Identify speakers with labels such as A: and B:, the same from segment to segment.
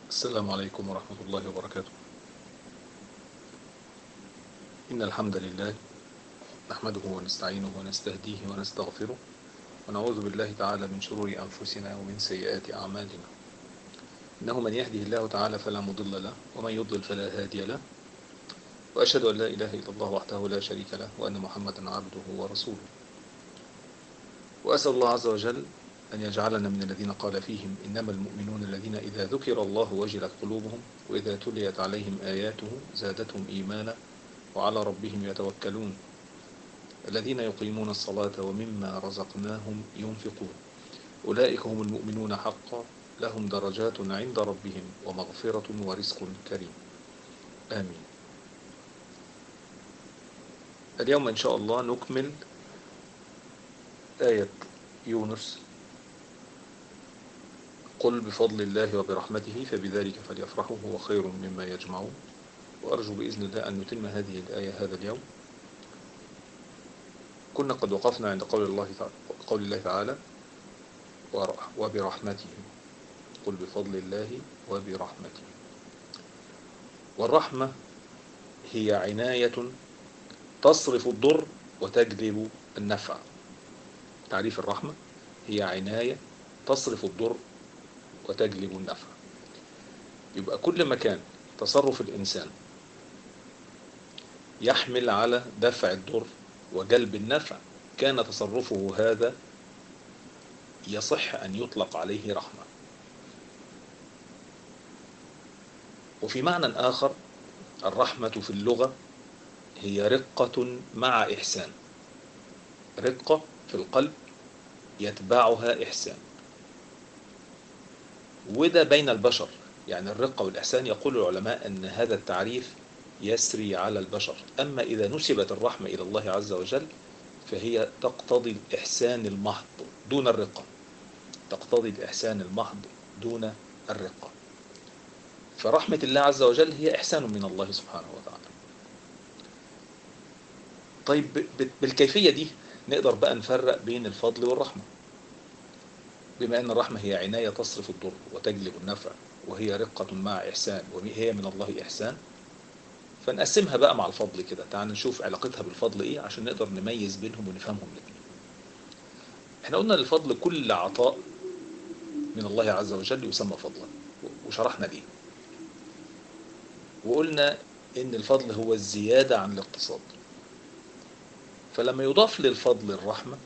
A: السلام عليكم ورحمة الله وبركاته إن الحمد لله نحمده ونستعينه ونستهديه ونستغفره ونعوذ بالله تعالى من شرور أنفسنا ومن سيئات أعمالنا إنه من يهده الله تعالى فلا مضل له ومن يضلل فلا هادي له وأشهد أن لا إله إلا الله وحده لا شريك له وأن محمدا عبده ورسوله وأسأل الله عز وجل أن يجعلنا من الذين قال فيهم إنما المؤمنون الذين إذا ذكر الله وجلت قلوبهم وإذا تليت عليهم آياته زادتهم إيمانا وعلى ربهم يتوكلون الذين يقيمون الصلاة ومما رزقناهم ينفقون أولئك هم المؤمنون حقا لهم درجات عند ربهم ومغفرة ورزق كريم آمين اليوم إن شاء الله نكمل آية يونس قل بفضل الله وبرحمته فبذلك فليفرحوا هو خير مما يجمعون وأرجو بإذن الله أن نتم هذه الآية هذا اليوم كنا قد وقفنا عند قول الله تعالى, قول الله تعالى وبرحمته قل بفضل الله وبرحمته والرحمة هي عناية تصرف الضر وتجلب النفع تعريف الرحمة هي عناية تصرف الضر وتجلب النفع يبقى كل ما كان تصرف الإنسان يحمل على دفع الضر وجلب النفع كان تصرفه هذا يصح أن يطلق عليه رحمة وفي معنى آخر الرحمة في اللغة هي رقة مع إحسان رقة في القلب يتبعها إحسان وده بين البشر يعني الرقة والإحسان يقول العلماء أن هذا التعريف يسري على البشر أما إذا نسبت الرحمة إلى الله عز وجل فهي تقتضي الإحسان المحض دون الرقة تقتضي الإحسان المحض دون الرقة فرحمة الله عز وجل هي إحسان من الله سبحانه وتعالى طيب بالكيفية دي نقدر بقى نفرق بين الفضل والرحمة بما أن الرحمة هي عناية تصرف الضر وتجلب النفع وهي رقة مع إحسان وهي من الله إحسان فنقسمها بقى مع الفضل كده تعال نشوف علاقتها بالفضل إيه عشان نقدر نميز بينهم ونفهمهم الاثنين احنا قلنا الفضل كل عطاء من الله عز وجل يسمى فضلا وشرحنا ليه وقلنا ان الفضل هو الزيادة عن الاقتصاد فلما يضاف للفضل الرحمة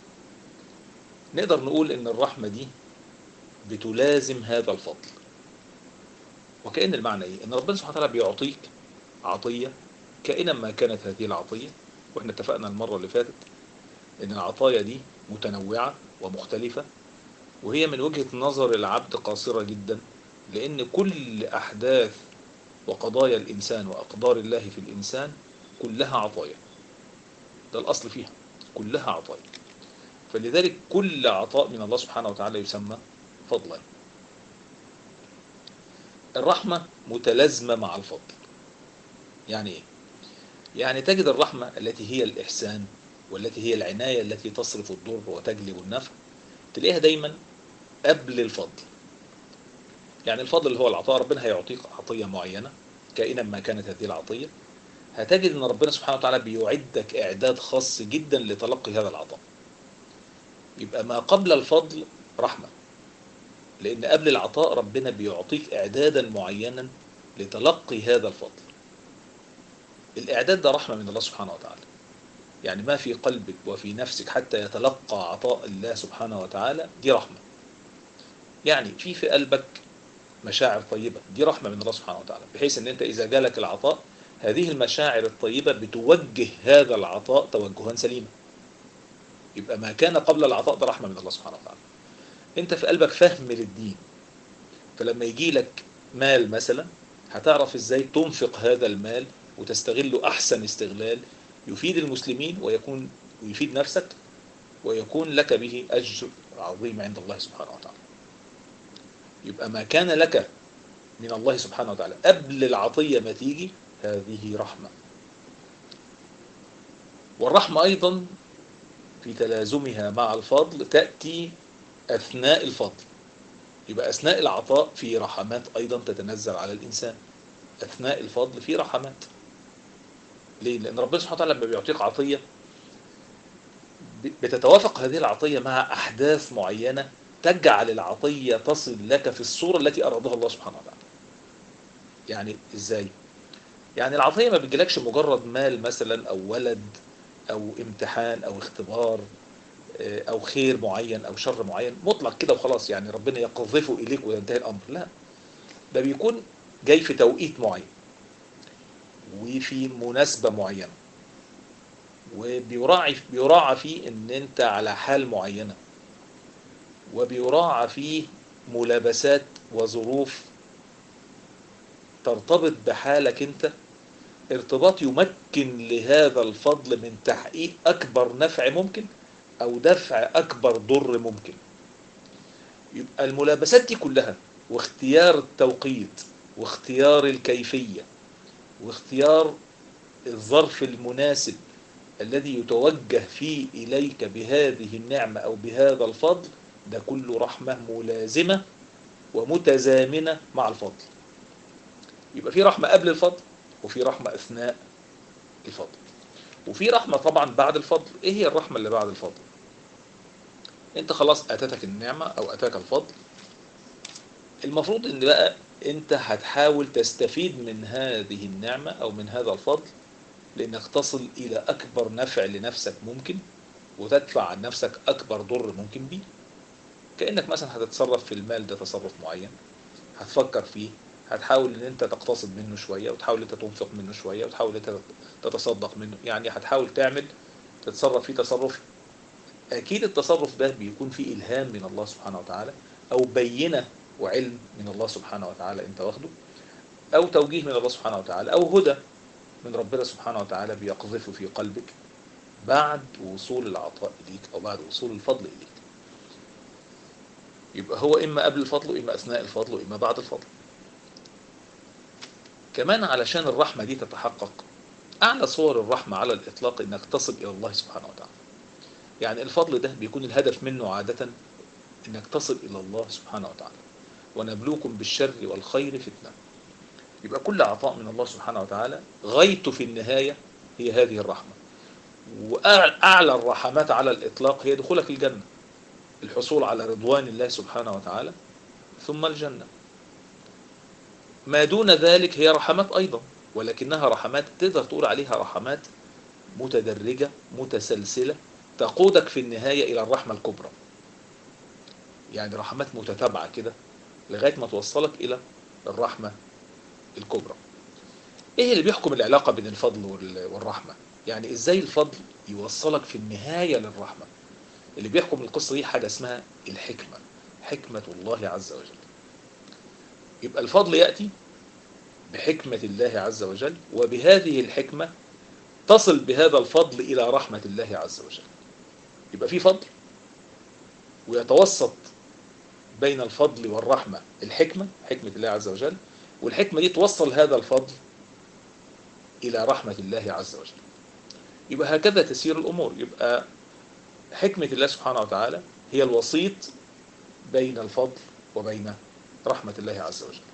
A: نقدر نقول ان الرحمة دي بتلازم هذا الفضل وكأن المعنى ايه ان ربنا سبحانه وتعالى بيعطيك عطية كائنا ما كانت هذه العطية واحنا اتفقنا المرة اللي فاتت ان العطايا دي متنوعة ومختلفة وهي من وجهة نظر العبد قاصرة جدا لان كل احداث وقضايا الانسان واقدار الله في الانسان كلها عطايا ده الاصل فيها كلها عطايا فلذلك كل عطاء من الله سبحانه وتعالى يسمى فضلا الرحمة متلازمة مع الفضل يعني ايه يعني تجد الرحمة التي هي الإحسان والتي هي العناية التي تصرف الضر وتجلب النفع تلاقيها دايما قبل الفضل يعني الفضل اللي هو العطاء ربنا هيعطيك عطية معينة كائنا ما كانت هذه العطية هتجد ان ربنا سبحانه وتعالى بيعدك اعداد خاص جدا لتلقي هذا العطاء يبقى ما قبل الفضل رحمة لان قبل العطاء ربنا بيعطيك اعدادا معينا لتلقي هذا الفضل الاعداد ده رحمة من الله سبحانه وتعالى يعني ما في قلبك وفي نفسك حتى يتلقى عطاء الله سبحانه وتعالى دي رحمة يعني في في قلبك مشاعر طيبة دي رحمة من الله سبحانه وتعالى بحيث ان انت اذا جالك العطاء هذه المشاعر الطيبة بتوجه هذا العطاء توجها سليما يبقى ما كان قبل العطاء ده رحمة من الله سبحانه وتعالى انت في قلبك فهم للدين فلما يجي لك مال مثلا هتعرف ازاي تنفق هذا المال وتستغله احسن استغلال يفيد المسلمين ويكون ويفيد نفسك ويكون لك به اجر عظيم عند الله سبحانه وتعالى يبقى ما كان لك من الله سبحانه وتعالى قبل العطية ما تيجي هذه رحمة والرحمة أيضا في تلازمها مع الفضل تأتي أثناء الفضل يبقى أثناء العطاء في رحمات أيضا تتنزل على الإنسان أثناء الفضل في رحمات ليه؟ لأن ربنا سبحانه وتعالى لما بيعطيك عطية بتتوافق هذه العطية مع أحداث معينة تجعل العطية تصل لك في الصورة التي أرادها الله سبحانه وتعالى يعني إزاي؟ يعني العطية ما بتجيلكش مجرد مال مثلا أو ولد أو امتحان أو اختبار أو خير معين أو شر معين مطلق كده وخلاص يعني ربنا يقذفه إليك وينتهي الأمر لا ده بيكون جاي في توقيت معين وفي مناسبة معينة وبيراعي بيراعى فيه ان انت على حال معينة وبيراعى فيه ملابسات وظروف ترتبط بحالك انت ارتباط يمكن لهذا الفضل من تحقيق اكبر نفع ممكن او دفع اكبر ضر ممكن يبقى الملابسات دي كلها واختيار التوقيت واختيار الكيفية واختيار الظرف المناسب الذي يتوجه فيه إليك بهذه النعمة أو بهذا الفضل ده كله رحمة ملازمة ومتزامنة مع الفضل يبقى في رحمة قبل الفضل وفي رحمة أثناء الفضل وفي رحمة طبعا بعد الفضل إيه هي الرحمة اللي بعد الفضل أنت خلاص أتتك النعمة أو أتاك الفضل المفروض أن بقى أنت هتحاول تستفيد من هذه النعمة أو من هذا الفضل لأنك تصل إلى أكبر نفع لنفسك ممكن وتدفع عن نفسك أكبر ضر ممكن بيه كأنك مثلا هتتصرف في المال ده تصرف معين هتفكر فيه هتحاول ان انت تقتصد منه شوية وتحاول انت تنفق منه شوية وتحاول انت تتصدق منه يعني هتحاول تعمل تتصرف فيه تصرف اكيد التصرف ده بيكون فيه الهام من الله سبحانه وتعالى او بينة وعلم من الله سبحانه وتعالى انت واخده او توجيه من الله سبحانه وتعالى او هدى من ربنا سبحانه وتعالى بيقذفه في قلبك بعد وصول العطاء إليك أو بعد وصول الفضل إليك يبقى هو إما قبل الفضل وإما أثناء الفضل وإما بعد الفضل كمان علشان الرحمة دي تتحقق أعلى صور الرحمة على الإطلاق إنك تصل إلى الله سبحانه وتعالى يعني الفضل ده بيكون الهدف منه عادة إنك تصل إلى الله سبحانه وتعالى ونبلوكم بالشر والخير فتنة يبقى كل عطاء من الله سبحانه وتعالى غايته في النهاية هي هذه الرحمة وأعلى الرحمات على الإطلاق هي دخولك الجنة الحصول على رضوان الله سبحانه وتعالى ثم الجنة ما دون ذلك هي رحمات أيضا ولكنها رحمات تقدر تقول عليها رحمات متدرجة متسلسلة تقودك في النهاية إلى الرحمة الكبرى يعني رحمات متتابعة كده لغاية ما توصلك إلى الرحمة الكبرى ايه اللي بيحكم العلاقة بين الفضل والرحمة يعني ازاي الفضل يوصلك في النهاية للرحمة اللي بيحكم القصة دي حاجة اسمها الحكمة حكمة الله عز وجل يبقى الفضل يأتي بحكمة الله عز وجل وبهذه الحكمة تصل بهذا الفضل إلى رحمة الله عز وجل يبقى في فضل ويتوسط بين الفضل والرحمة الحكمة حكمة الله عز وجل والحكمة دي توصل هذا الفضل إلى رحمة الله عز وجل يبقى هكذا تسير الأمور يبقى حكمة الله سبحانه وتعالى هي الوسيط بين الفضل وبين رحمة الله عز وجل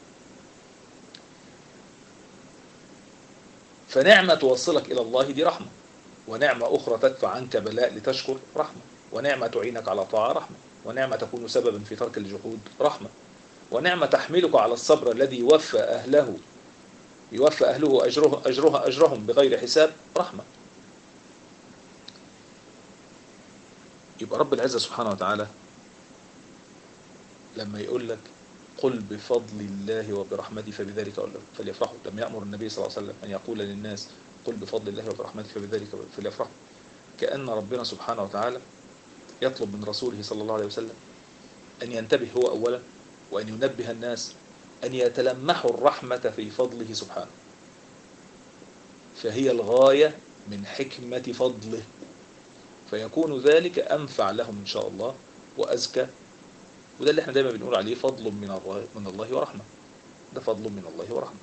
A: فنعمة توصلك إلى الله دي رحمة ونعمة أخرى تدفع عنك بلاء لتشكر رحمة ونعمة تعينك على طاعة رحمة ونعمة تكون سببا في ترك الجحود رحمة ونعمة تحملك على الصبر الذي يوفى أهله يوفى أهله أجره أجرها أجرهم بغير حساب رحمة يبقى رب العزة سبحانه وتعالى لما يقول لك قل بفضل الله وبرحمته فبذلك فليفرحوا لم يأمر النبي صلى الله عليه وسلم أن يقول للناس قل بفضل الله وبرحمته فبذلك فليفرحوا كأن ربنا سبحانه وتعالى يطلب من رسوله صلى الله عليه وسلم أن ينتبه هو أولا وأن ينبه الناس أن يتلمحوا الرحمة في فضله سبحانه فهي الغاية من حكمة فضله فيكون ذلك أنفع لهم إن شاء الله وأزكى وده اللي احنا دايما بنقول عليه فضل من الله, من الله ورحمة ده فضل من الله ورحمة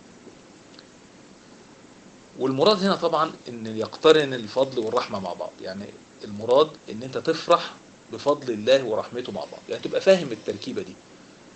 A: والمراد هنا طبعا ان يقترن الفضل والرحمة مع بعض يعني المراد ان انت تفرح بفضل الله ورحمته مع بعض يعني تبقى فاهم التركيبة دي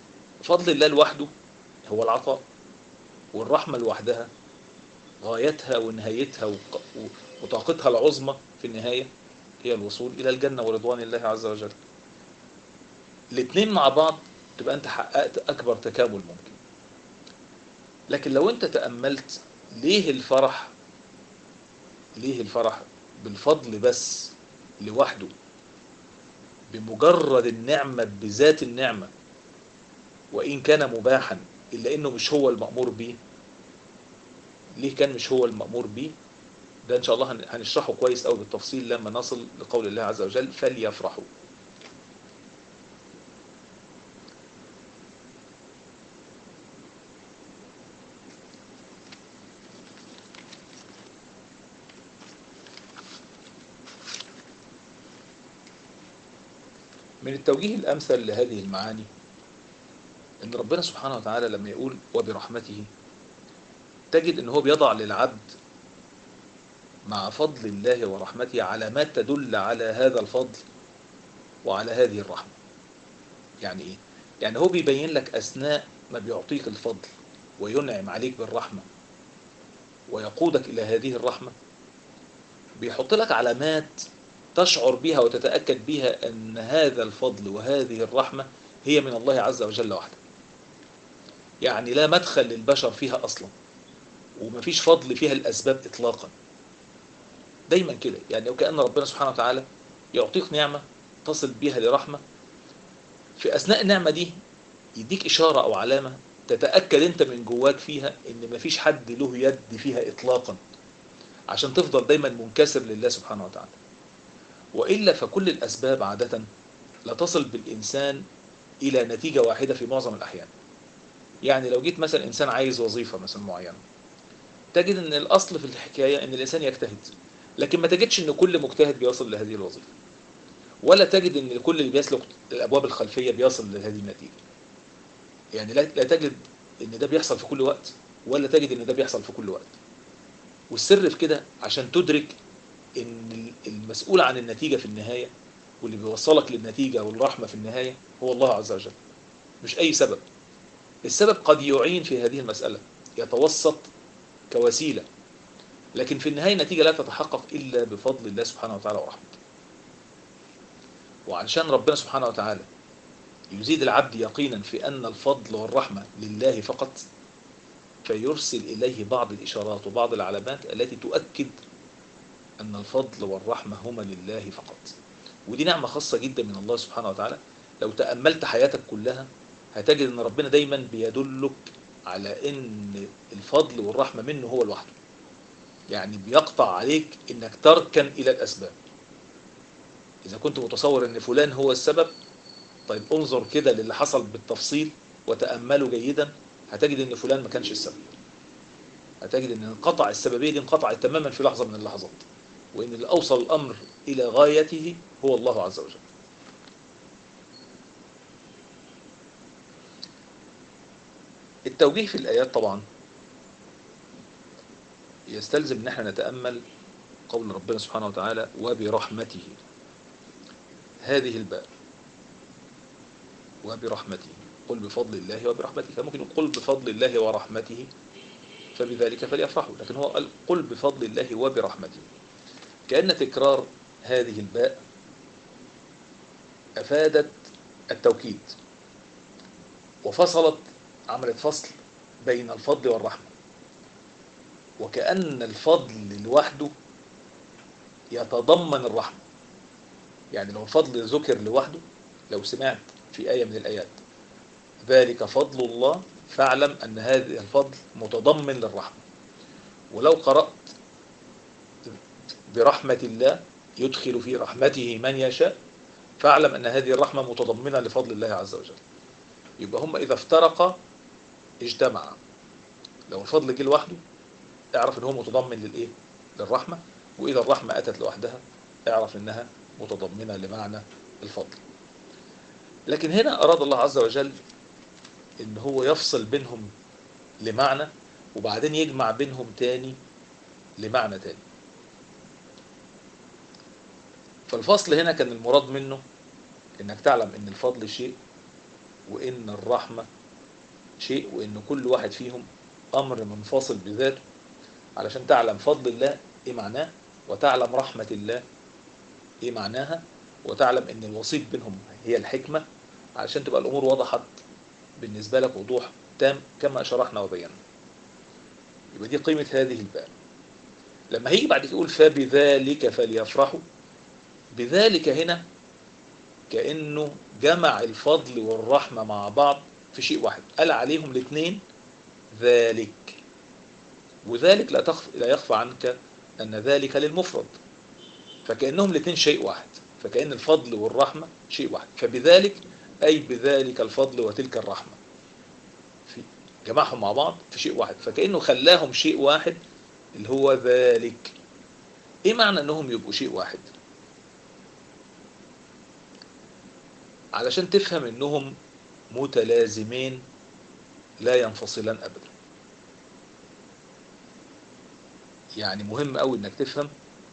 A: فضل الله لوحده هو العطاء والرحمة لوحدها غايتها ونهايتها وق- و- وطاقتها العظمى في النهاية هي الوصول إلى الجنة ورضوان الله عز وجل الاثنين مع بعض تبقى أنت حققت أكبر تكامل ممكن لكن لو أنت تأملت ليه الفرح ليه الفرح بالفضل بس لوحده بمجرد النعمة بذات النعمة وإن كان مباحا إلا إنه مش هو المأمور به ليه كان مش هو المأمور به ده إن شاء الله هن- هنشرحه كويس أوي بالتفصيل لما نصل لقول الله عز وجل فليفرحوا من التوجيه الأمثل لهذه المعاني ان ربنا سبحانه وتعالى لما يقول وبرحمته تجد ان هو بيضع للعبد مع فضل الله ورحمته علامات تدل على هذا الفضل وعلى هذه الرحمة يعني ايه يعني هو بيبين لك اثناء ما بيعطيك الفضل وينعم عليك بالرحمة ويقودك الى هذه الرحمة بيحط لك علامات تشعر بها وتتأكد بها ان هذا الفضل وهذه الرحمة هي من الله عز وجل وحده يعني لا مدخل للبشر فيها أصلا ومفيش فضل فيها الأسباب إطلاقا دايما كده يعني وكأن ربنا سبحانه وتعالى يعطيك نعمة تصل بها لرحمة في أثناء النعمة دي يديك إشارة أو علامة تتأكد أنت من جواك فيها إن مفيش حد له يد فيها إطلاقا عشان تفضل دايما منكسر لله سبحانه وتعالى وإلا فكل الأسباب عادة لا تصل بالإنسان إلى نتيجة واحدة في معظم الأحيان يعني لو جيت مثلا إنسان عايز وظيفة مثلا معينة تجد أن الأصل في الحكاية أن الإنسان يجتهد لكن ما تجدش أن كل مجتهد بيصل لهذه الوظيفة ولا تجد أن كل اللي بيسلك الأبواب الخلفية بيصل لهذه النتيجة يعني لا لا تجد أن ده بيحصل في كل وقت ولا تجد أن ده بيحصل في كل وقت والسر في كده عشان تدرك أن المسؤول عن النتيجة في النهاية واللي بيوصلك للنتيجة والرحمة في النهاية هو الله عز وجل مش أي سبب السبب قد يعين في هذه المسألة يتوسط كوسيلة لكن في النهاية النتيجة لا تتحقق إلا بفضل الله سبحانه وتعالى ورحمته وعلشان ربنا سبحانه وتعالى يزيد العبد يقينا في أن الفضل والرحمة لله فقط فيرسل إليه بعض الإشارات وبعض العلامات التي تؤكد أن الفضل والرحمة هما لله فقط ودي نعمة خاصة جدا من الله سبحانه وتعالى لو تأملت حياتك كلها هتجد ان ربنا دايما بيدلك على ان الفضل والرحمة منه هو لوحده يعني بيقطع عليك انك تركن الى الاسباب اذا كنت متصور ان فلان هو السبب طيب انظر كده للي حصل بالتفصيل وتأمله جيدا هتجد ان فلان ما كانش السبب هتجد ان انقطع السببية دي انقطعت تماما في لحظة من اللحظات وان اللي اوصل الامر الى غايته هو الله عز وجل التوجيه في الآيات طبعا يستلزم ان احنا نتأمل قول ربنا سبحانه وتعالى وبرحمته هذه الباء وبرحمته قل بفضل الله وبرحمته فممكن يقول قل بفضل الله ورحمته فبذلك فليفرحوا لكن هو قال قل بفضل الله وبرحمته كأن تكرار هذه الباء أفادت التوكيد وفصلت عملت فصل بين الفضل والرحمة وكأن الفضل لوحده يتضمن الرحمة يعني لو الفضل ذكر لوحده لو سمعت في آية من الآيات ذلك فضل الله فاعلم أن هذا الفضل متضمن للرحمة ولو قرأت برحمة الله يدخل في رحمته من يشاء فاعلم أن هذه الرحمة متضمنة لفضل الله عز وجل يبقى هم إذا افترقا اجتمعا لو الفضل جه لوحده اعرف ان هو متضمن للايه للرحمة واذا الرحمة اتت لوحدها اعرف انها متضمنة لمعنى الفضل لكن هنا اراد الله عز وجل ان هو يفصل بينهم لمعنى وبعدين يجمع بينهم تاني لمعنى تاني فالفصل هنا كان المراد منه انك تعلم ان الفضل شيء وان الرحمة شيء وان كل واحد فيهم امر منفصل بذاته علشان تعلم فضل الله ايه معناه وتعلم رحمة الله ايه معناها وتعلم ان الوسيط بينهم هي الحكمة علشان تبقى الامور وضحت بالنسبة لك وضوح تام كما شرحنا وبينا يبقى دي قيمة هذه الباء لما هيجي بعد كده يقول فبذلك فليفرحوا بذلك هنا كأنه جمع الفضل والرحمة مع بعض في شيء واحد قال عليهم الاثنين ذلك وذلك لا تخف لا يخفى عنك أن ذلك للمفرد فكأنهم الاثنين شيء واحد فكأن الفضل والرحمة شيء واحد فبذلك أي بذلك الفضل وتلك الرحمة في جمعهم مع بعض في شيء واحد فكأنه خلاهم شيء واحد اللي هو ذلك ايه معنى انهم يبقوا شيء واحد علشان تفهم انهم متلازمين لا ينفصلان ابدا يعني مهم قوي انك تفهم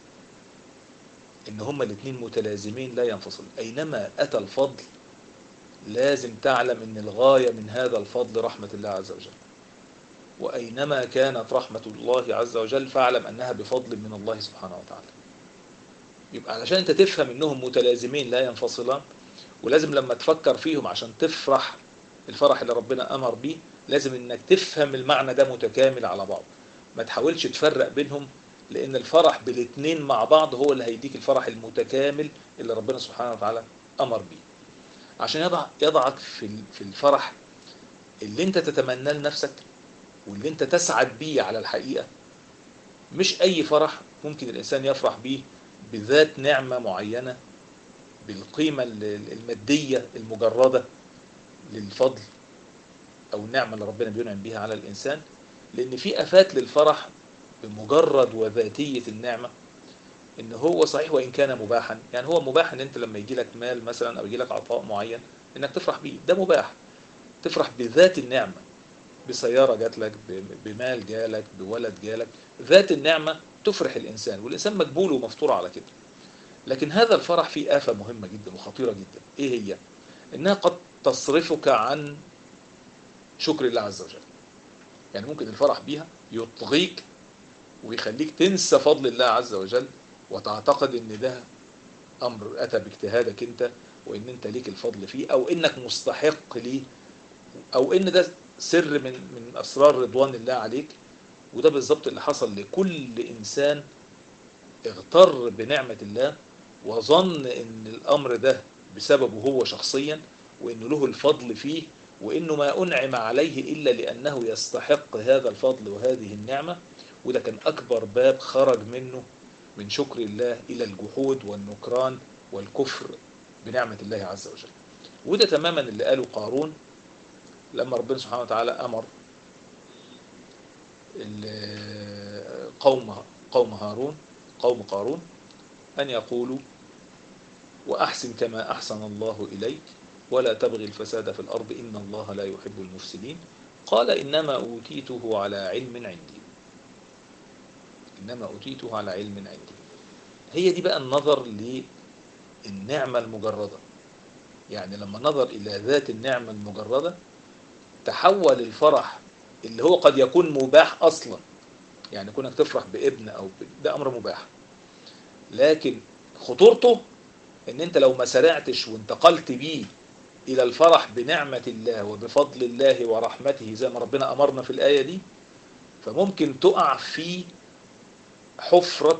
A: ان هما الاثنين متلازمين لا ينفصلون اينما اتى الفضل لازم تعلم ان الغاية من هذا الفضل رحمة الله عز وجل وأينما كانت رحمة الله عز وجل فاعلم أنها بفضل من الله سبحانه وتعالى يبقى علشان أنت تفهم أنهم متلازمين لا ينفصلان ولازم لما تفكر فيهم عشان تفرح الفرح اللي ربنا أمر بيه لازم أنك تفهم المعنى ده متكامل على بعض ما تحاولش تفرق بينهم لأن الفرح بالاثنين مع بعض هو اللي هيديك الفرح المتكامل اللي ربنا سبحانه وتعالى أمر بيه عشان يضع يضعك في في الفرح اللي انت تتمناه لنفسك واللي انت تسعد بيه على الحقيقة مش اي فرح ممكن الانسان يفرح بيه بذات نعمة معينة بالقيمة المادية المجردة للفضل او النعمة اللي ربنا بينعم بيها على الانسان لان في افات للفرح بمجرد وذاتية النعمة ان هو صحيح وان كان مباحا يعني هو مباح ان انت لما يجي لك مال مثلا او يجي لك عطاء معين انك تفرح بيه ده مباح تفرح بذات النعمة بسيارة جات لك بمال جالك بولد جالك ذات النعمة تفرح الإنسان والإنسان مقبول ومفطور على كده لكن هذا الفرح فيه آفة مهمة جدا وخطيرة جدا إيه هي؟ إنها قد تصرفك عن شكر الله عز وجل يعني ممكن الفرح بيها يطغيك ويخليك تنسى فضل الله عز وجل وتعتقد ان ده امر اتى باجتهادك انت وان انت ليك الفضل فيه او انك مستحق ليه او ان ده سر من من اسرار رضوان الله عليك وده بالظبط اللي حصل لكل انسان اغتر بنعمة الله وظن ان الامر ده بسببه هو شخصيا وانه له الفضل فيه وانه ما انعم عليه الا لانه يستحق هذا الفضل وهذه النعمة وده كان اكبر باب خرج منه من شكر الله الى الجحود والنكران والكفر بنعمة الله عز وجل وده تماما اللي قاله قارون لما ربنا سبحانه وتعالى أمر قوم قوم هارون قوم قارون أن يقولوا وأحسن كما أحسن الله إليك ولا تبغي الفساد في الأرض إن الله لا يحب المفسدين قال إنما أوتيته على علم عندي إنما أوتيته على علم عندي هي دي بقى النظر للنعمة المجردة يعني لما نظر إلى ذات النعمة المجردة تحول الفرح اللي هو قد يكون مباح أصلا يعني كونك تفرح بابن أو ب... ده أمر مباح لكن خطورته ان انت لو ما سرعتش وانتقلت بيه الى الفرح بنعمة الله وبفضل الله ورحمته زي ما ربنا امرنا في الآية دي فممكن تقع في حفرة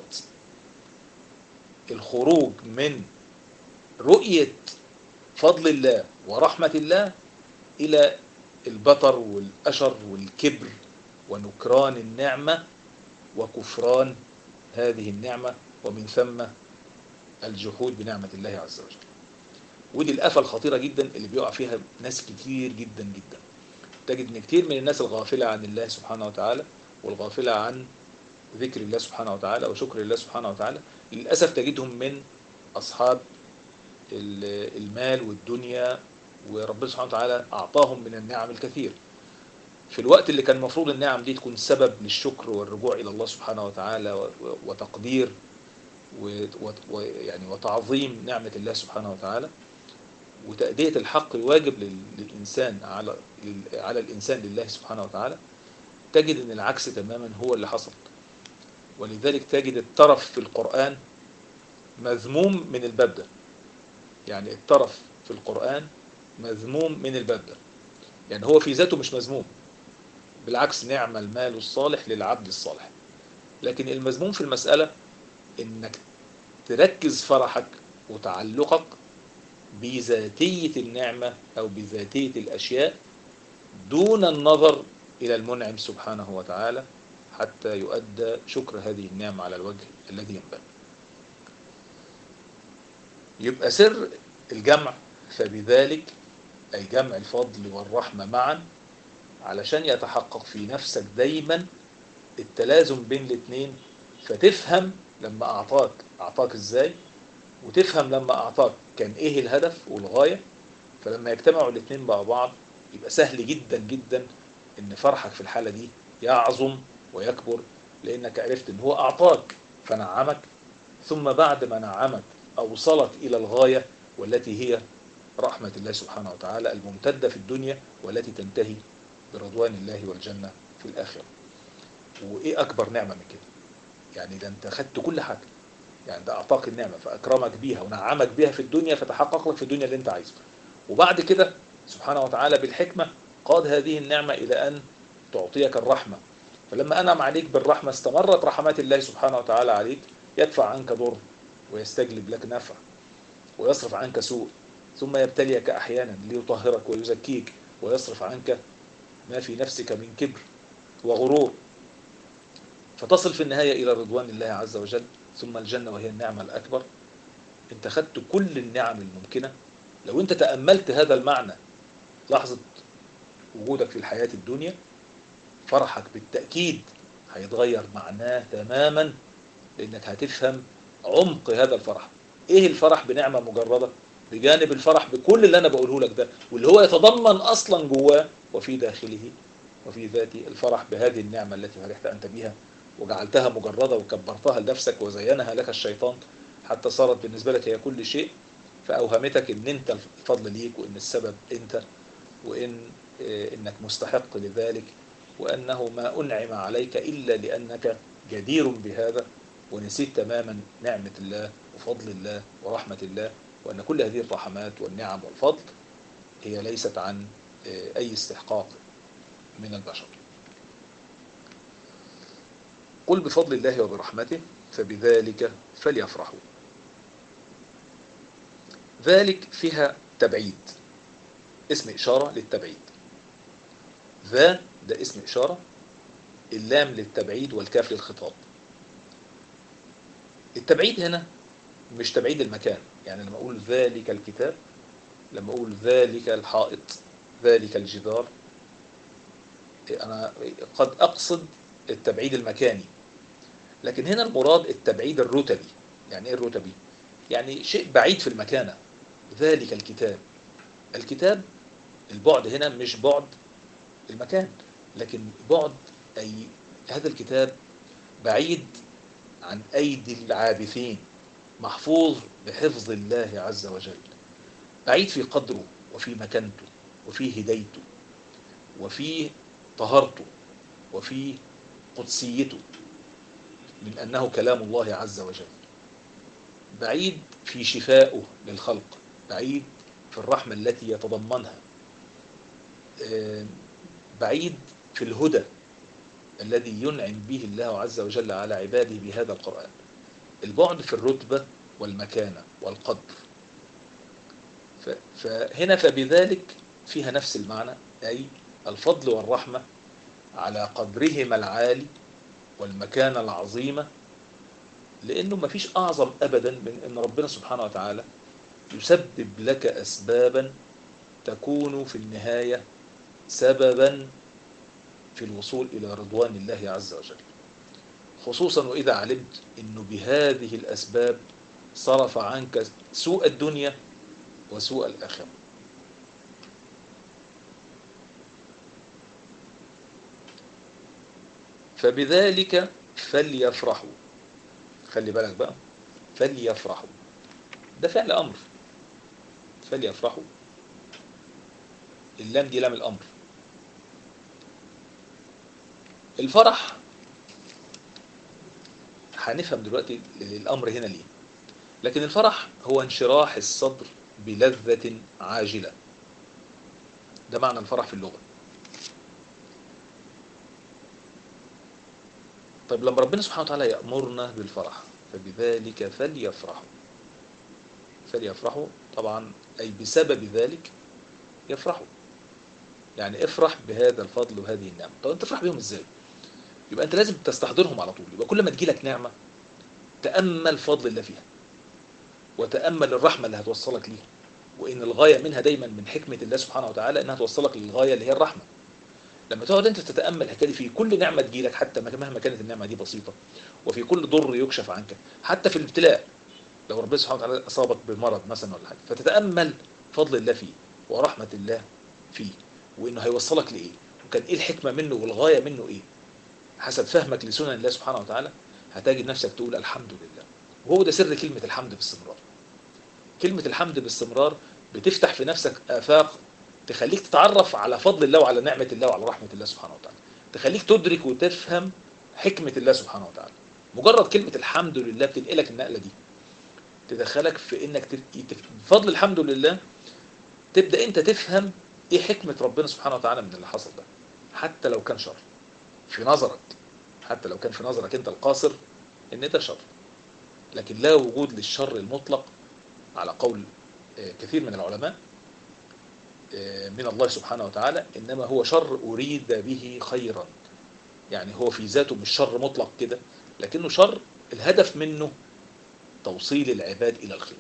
A: الخروج من رؤية فضل الله ورحمة الله الى البطر والأشر والكبر ونكران النعمة وكفران هذه النعمة ومن ثم الجحود بنعمة الله عز وجل ودي الآفة الخطيرة جدا اللي بيقع فيها ناس كتير جدا جدا تجد ان كتير من الناس الغافلة عن الله سبحانه وتعالى والغافلة عن ذكر الله سبحانه وتعالى وشكر الله سبحانه وتعالى للأسف تجدهم من أصحاب المال والدنيا وربنا سبحانه وتعالى أعطاهم من النعم الكثير في الوقت اللي كان المفروض النعم دي تكون سبب للشكر والرجوع إلى الله سبحانه وتعالى وتقدير ويعني وتعظيم نعمة الله سبحانه وتعالى وتأدية الحق الواجب لل- للإنسان على لل- على الإنسان لله سبحانه وتعالى تجد أن العكس تماما هو اللي حصل ولذلك تجد الترف في القرآن مذموم من الباب ده يعني الترف في القرآن مذموم من الباب ده يعني هو في ذاته مش مذموم بالعكس نعم المال الصالح للعبد الصالح لكن المذموم في المسألة انك تركز فرحك وتعلقك بذاتية النعمة او بذاتية الاشياء دون النظر الى المنعم سبحانه وتعالى حتى يؤدى شكر هذه النعمة على الوجه الذي ينبغي يبقى سر الجمع فبذلك أي جمع الفضل والرحمة معا علشان يتحقق في نفسك دايما التلازم بين الاثنين فتفهم لما أعطاك أعطاك إزاي وتفهم لما أعطاك كان إيه الهدف والغاية فلما يجتمعوا الاثنين مع بعض يبقى سهل جدا جدا إن فرحك في الحالة دي يعظم ويكبر لأنك عرفت إن هو أعطاك فنعمك ثم بعد ما نعمك أوصلك إلى الغاية والتي هي رحمة الله سبحانه وتعالى الممتدة في الدنيا والتي تنتهي برضوان الله والجنة في الآخرة وإيه أكبر نعمة من كده يعني ده أنت خدت كل حاجة يعني ده أعطاك النعمة فأكرمك بيها ونعمك بيها في الدنيا فتحقق لك في الدنيا اللي أنت عايزه وبعد كده سبحانه وتعالى بالحكمة قاد هذه النعمة إلى أن تعطيك الرحمة فلما أنعم عليك بالرحمة استمرت رحمات الله سبحانه وتعالى عليك يدفع عنك ضر ويستجلب لك نفع ويصرف عنك سوء ثم يبتليك أحيانا ليطهرك ويزكيك ويصرف عنك ما في نفسك من كبر وغرور فتصل في النهاية إلى رضوان الله عز وجل ثم الجنة وهي النعمة الأكبر انت خدت كل النعم الممكنة لو انت تأملت هذا المعنى لحظة وجودك في الحياة الدنيا فرحك بالتأكيد هيتغير معناه تماما لأنك هتفهم عمق هذا الفرح ايه الفرح بنعمة مجردة بجانب الفرح بكل اللي انا بقوله لك ده واللي هو يتضمن اصلا جواه وفي داخله وفي ذاته الفرح بهذه النعمة التي فرحت انت بها وجعلتها مجردة وكبرتها لنفسك وزينها لك الشيطان حتى صارت بالنسبة لك هي كل شيء فأوهمتك ان انت الفضل ليك وان السبب انت وان آه، انك مستحق لذلك وانه ما انعم عليك الا لانك جدير بهذا ونسيت تماما نعمة الله وفضل الله ورحمة الله وأن كل هذه الرحمات والنعم والفضل هي ليست عن آه، أي استحقاق من البشر قل بفضل الله وبرحمته فبذلك فليفرحوا ذلك فيها تبعيد اسم إشارة للتبعيد ذا ده اسم إشارة اللام للتبعيد والكاف للخطاب التبعيد هنا مش تبعيد المكان يعني لما أقول ذلك الكتاب لما أقول ذلك الحائط ذلك الجدار أنا قد أقصد التبعيد المكاني لكن هنا المراد التبعيد الرتبي يعني إيه الرتبي؟ يعني شيء بعيد في المكانة ذلك الكتاب الكتاب البعد هنا مش بعد المكان لكن بعد أي هذا الكتاب بعيد عن أيدي العابثين محفوظ بحفظ الله عز وجل بعيد في قدره وفي مكانته وفي هدايته وفي طهارته وفي قدسيته من أنه كلام الله عز وجل بعيد في شفائه للخلق بعيد في الرحمة التي يتضمنها بعيد في الهدى الذي ينعم به الله عز وجل على عباده بهذا القرآن البعد في الرتبة والمكانة والقدر فهنا فبذلك فيها نفس المعنى أي الفضل والرحمة على قدرهما العالي والمكانة العظيمة لأنه ما فيش أعظم أبدا من أن ربنا سبحانه وتعالى يسبب لك أسبابا تكون في النهاية سببا في الوصول إلى رضوان الله عز وجل خصوصا وإذا علمت أنه بهذه الأسباب صرف عنك سوء الدنيا وسوء الآخرة فبذلك فليفرحوا خلي بالك بقى فليفرحوا ده فعل أمر فليفرحوا اللام دي لام الأمر الفرح هنفهم دلوقتي الأمر هنا ليه لكن الفرح هو انشراح الصدر بلذة عاجلة ده معنى الفرح في اللغة طيب لما ربنا سبحانه وتعالى يأمرنا بالفرح فبذلك فليفرحوا فليفرحوا طبعا أي بسبب ذلك يفرحوا يعني افرح بهذا الفضل وهذه النعمة طب انت تفرح بيهم ازاي يبقى انت لازم تستحضرهم على طول يبقى كل ما تجيلك نعمة تأمل فضل الله فيها وتأمل الرحمة اللي هتوصلك ليها وإن الغاية منها دايما من حكمة الله سبحانه وتعالى إنها توصلك للغاية اللي هي الرحمة لما تقعد أنت تتأمل الحكاية في كل نعمة تجيلك حتى مهما كانت النعمة دي بسيطة وفي كل ضر يكشف عنك حتى في الابتلاء لو ربنا سبحانه وتعالى أصابك بمرض مثلا ولا حاجة فتتأمل فضل الله فيه ورحمة الله فيه وإنه هيوصلك لإيه وكان إيه الحكمة منه والغاية منه إيه حسب فهمك لسنن الله سبحانه وتعالى هتجد نفسك تقول الحمد لله وهو ده سر كلمة الحمد باستمرار كلمة الحمد باستمرار بتفتح في نفسك آفاق تخليك تتعرف على فضل الله وعلى نعمة الله وعلى رحمة الله سبحانه وتعالى تخليك تدرك وتفهم حكمة الله سبحانه وتعالى مجرد كلمة الحمد لله بتنقلك النقلة دي تدخلك في انك بفضل الحمد لله تبدأ انت تفهم ايه حكمة ربنا سبحانه وتعالى من اللي حصل ده حتى لو كان شر في نظرك حتى لو كان في نظرك انت القاصر ان ده شر لكن لا وجود للشر المطلق على قول كثير من العلماء من الله سبحانه وتعالى إنما هو شر أريد به خيرا يعني هو في ذاته مش شر مطلق كده لكنه شر الهدف منه توصيل العباد إلى الخير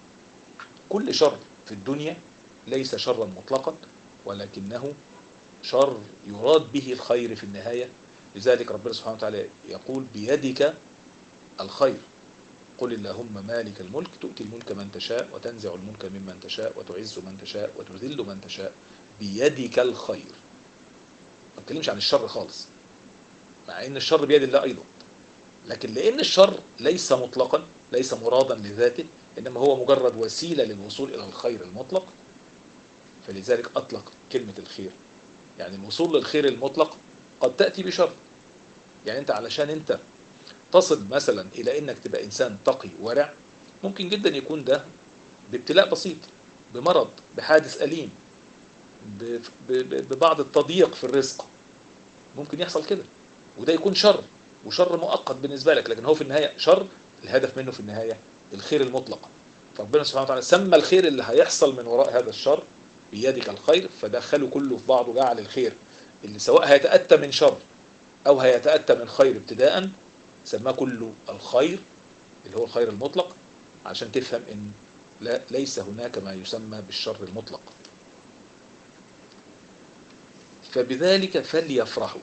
A: كل شر في الدنيا ليس شرا مطلقا ولكنه شر يراد به الخير في النهاية لذلك ربنا سبحانه وتعالى يقول بيدك الخير قل اللهم مالك الملك تؤتي الملك من تشاء وتنزع الملك ممن تشاء وتعز من تشاء وتذل من تشاء بيدك الخير ما بتكلمش عن الشر خالص مع ان الشر بيد الله ايضا لكن لان الشر ليس مطلقا ليس مرادا لذاته انما هو مجرد وسيله للوصول الى الخير المطلق فلذلك اطلق كلمه الخير يعني الوصول للخير المطلق قد تاتي بشر يعني انت علشان انت تصل مثلا الى انك تبقى انسان تقي ورع ممكن جدا يكون ده بابتلاء بسيط بمرض بحادث اليم ببعض التضييق في الرزق ممكن يحصل كده وده يكون شر وشر مؤقت بالنسبه لك لكن هو في النهايه شر الهدف منه في النهايه الخير المطلق فربنا سبحانه وتعالى سمى الخير اللي هيحصل من وراء هذا الشر بيدك الخير فدخله كله في بعضه جعل الخير اللي سواء هيتاتى من شر او هيتاتى من خير ابتداء سماه كله الخير اللي هو الخير المطلق عشان تفهم ان لا ليس هناك ما يسمى بالشر المطلق فبذلك فليفرحوا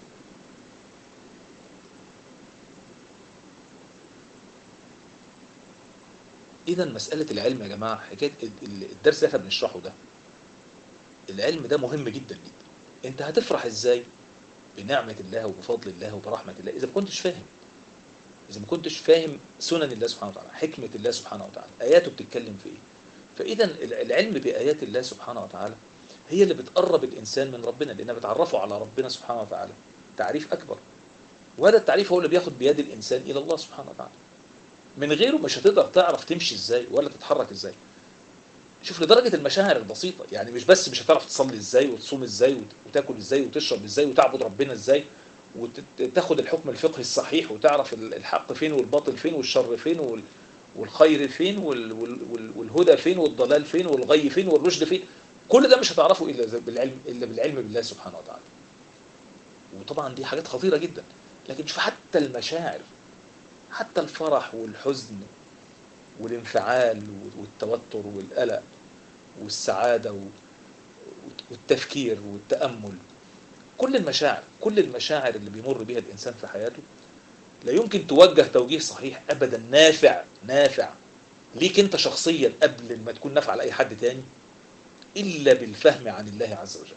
A: اذا مسألة العلم يا جماعة حكاية الدرس اللي احنا بنشرحه ده العلم ده مهم جدا جدا انت هتفرح ازاي بنعمة الله وبفضل الله وبرحمة الله اذا ما كنتش فاهم إذا ما كنتش فاهم سنن الله سبحانه وتعالى حكمة الله سبحانه وتعالى آياته بتتكلم في إيه فإذا العلم بآيات الله سبحانه وتعالى هي اللي بتقرب الإنسان من ربنا لأنها بتعرفه على ربنا سبحانه وتعالى تعريف أكبر وهذا التعريف هو اللي بياخد بيد الإنسان إلى الله سبحانه وتعالى من غيره مش هتقدر تعرف تمشي إزاي ولا تتحرك إزاي شوف لدرجة المشاعر البسيطة يعني مش بس مش هتعرف تصلي إزاي وتصوم إزاي وتاكل إزاي وتشرب إزاي وتعبد ربنا إزاي وتاخد الحكم الفقهي الصحيح وتعرف الحق فين والباطل فين والشر فين والخير فين والهدى فين والضلال فين والغي فين والرشد فين كل ده مش هتعرفه الا بالعلم الا بالعلم بالله سبحانه وتعالى وطبعا دي حاجات خطيره جدا لكن شوف حتى المشاعر حتى الفرح والحزن والانفعال والتوتر والقلق والسعاده والتفكير والتامل كل المشاعر كل المشاعر اللي بيمر بها الإنسان في حياته لا يمكن توجه توجيه صحيح أبدا نافع نافع ليك أنت شخصيا قبل ما تكون نافع لأي حد تاني إلا بالفهم عن الله عز وجل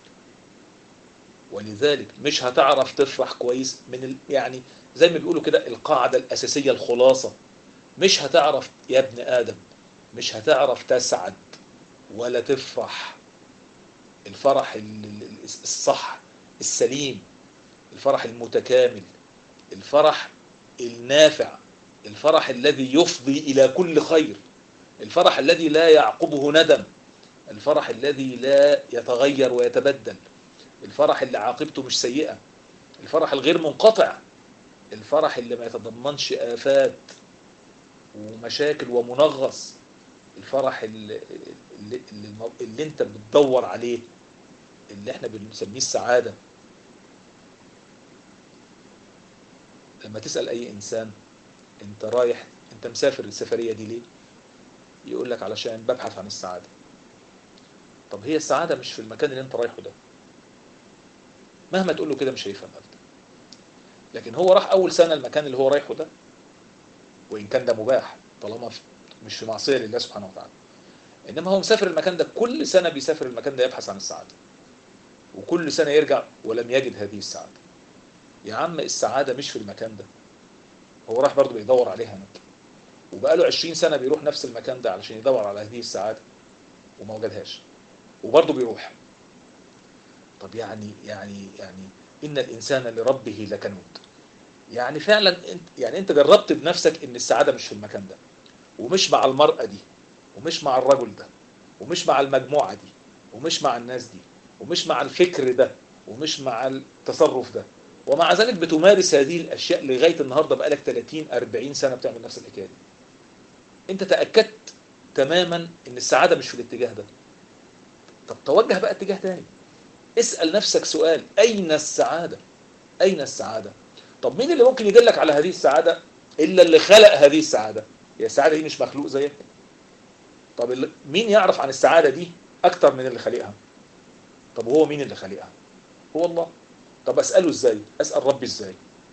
A: ولذلك مش هتعرف تفرح كويس من ال... يعني زي ما بيقولوا كده القاعدة الأساسية الخلاصة مش هتعرف يا ابن آدم مش هتعرف تسعد ولا تفرح الفرح ال- ال- الصح السليم الفرح المتكامل الفرح النافع الفرح الذي يفضي إلى كل خير الفرح الذي لا يعقبه ندم الفرح الذي لا يتغير ويتبدل الفرح اللي عاقبته مش سيئة الفرح الغير منقطع الفرح اللي ما يتضمنش آفات ومشاكل ومنغص الفرح اللي, اللي, اللي, المو- اللي انت بتدور عليه اللي احنا بنسميه السعادة لما تسأل اي انسان انت رايح انت مسافر السفرية دي ليه يقول لك علشان ببحث عن السعادة طب هي السعادة مش في المكان اللي انت رايحه ده مهما تقول له كده مش هيفهم ابدا لكن هو راح اول سنة المكان اللي هو رايحه ده وان كان ده مباح طالما في مش في معصية لله سبحانه وتعالى انما هو مسافر المكان ده كل سنة بيسافر المكان ده يبحث عن السعادة وكل سنة يرجع ولم يجد هذه السعادة يا عم السعادة مش في المكان ده هو راح برضه بيدور عليها هناك وبقاله 20 سنة بيروح نفس المكان ده علشان يدور على هذه السعادة وما وجدهاش وبرضه بيروح طب يعني يعني يعني إن الإنسان لربه لكنود يعني فعلا انت يعني انت جربت بنفسك ان السعادة مش في المكان ده ومش مع المرأة دي ومش مع الرجل ده ومش مع المجموعة دي ومش مع الناس دي ومش مع الفكر ده ومش مع التصرف ده ومع ذلك بتمارس هذه الاشياء لغايه النهارده بقالك 30 40 سنه بتعمل نفس الحكايه دي. انت تاكدت تماما ان السعاده مش في الاتجاه ده. طب توجه بقى اتجاه تاني. اسال نفسك سؤال اين السعاده؟ اين السعاده؟ طب مين اللي ممكن يدلك على هذه السعاده الا اللي خلق هذه السعاده؟ هي السعاده دي مش مخلوق زيك؟ طب اللي- مين يعرف عن السعاده دي اكتر من اللي خالقها؟ طب هو مين اللي خالقها؟ هو الله. طب اساله ازاي اسال ربي ازاي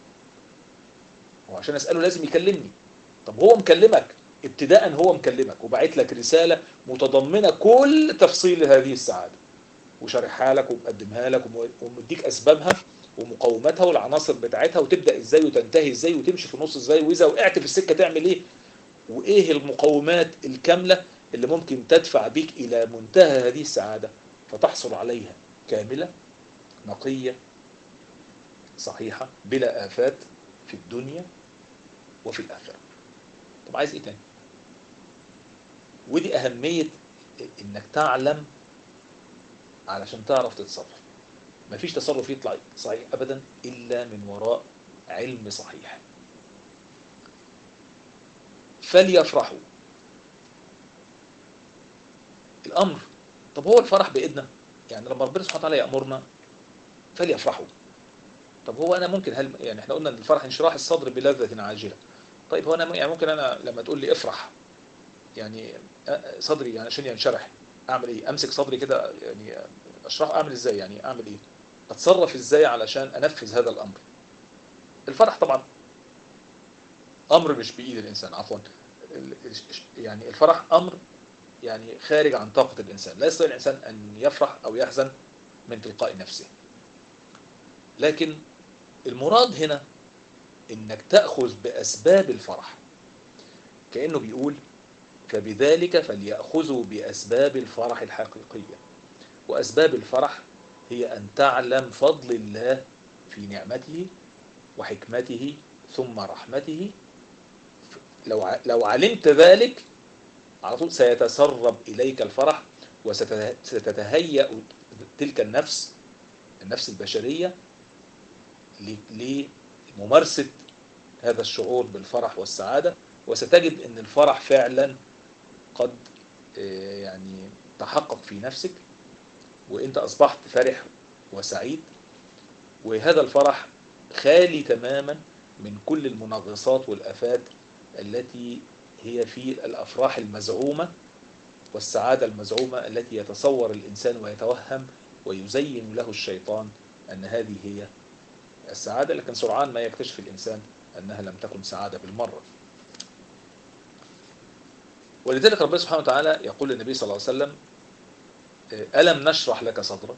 A: وعشان اساله لازم يكلمني طب هو مكلمك ابتداء هو مكلمك وبعت لك رساله متضمنه كل تفصيل هذه السعاده وشارحها لك ومقدمها لك وم- ومديك اسبابها ومقوماتها والعناصر بتاعتها وتبدا ازاي وتنتهي ازاي وتمشي في النص ازاي واذا وقعت في السكه تعمل ايه وايه المقومات الكامله اللي ممكن تدفع بيك الى منتهى هذه السعاده فتحصل عليها كامله نقيه صحيحة بلا آفات في الدنيا وفي الآخرة طب عايز إيه تاني ودي أهمية إنك تعلم علشان تعرف تتصرف مفيش تصرف يطلع صحيح أبدا إلا من وراء علم صحيح فليفرحوا الأمر طب هو الفرح بإيدنا يعني لما ربنا سبحانه وتعالى يأمرنا فليفرحوا طب هو انا ممكن هل يعني احنا قلنا ان الفرح انشراح الصدر بلذة عاجلة طيب هو انا م- يعني ممكن انا لما تقول لي افرح يعني أ- صدري يعني عشان ينشرح اعمل ايه امسك صدري كده يعني اشرح اعمل ازاي يعني اعمل ايه اتصرف ازاي علشان انفذ هذا الامر الفرح طبعا امر مش بايد الانسان عفوا ال- يعني الفرح امر يعني خارج عن طاقة الانسان لا يستطيع الانسان ان يفرح او يحزن من تلقاء نفسه لكن المراد هنا انك تأخذ بأسباب الفرح كأنه بيقول فبذلك فليأخذوا بأسباب الفرح الحقيقية وأسباب الفرح هي أن تعلم فضل الله في نعمته وحكمته ثم رحمته لو ع- لو علمت ذلك على طول سيتسرب إليك الفرح وستتهيأ تلك النفس النفس البشرية ل- لممارسة هذا الشعور بالفرح والسعادة وستجد ان الفرح فعلا قد آه، يعني تحقق في نفسك وانت اصبحت فرح وسعيد وهذا الفرح خالي تماما من كل المنغصات والافات التي هي في الافراح المزعومة والسعادة المزعومة التي يتصور الانسان ويتوهم ويزين له الشيطان ان هذه هي السعادة لكن سرعان ما يكتشف الإنسان أنها لم تكن سعادة بالمرة ولذلك ربنا سبحانه وتعالى يقول للنبي صلى الله عليه وسلم ألم نشرح لك صدرك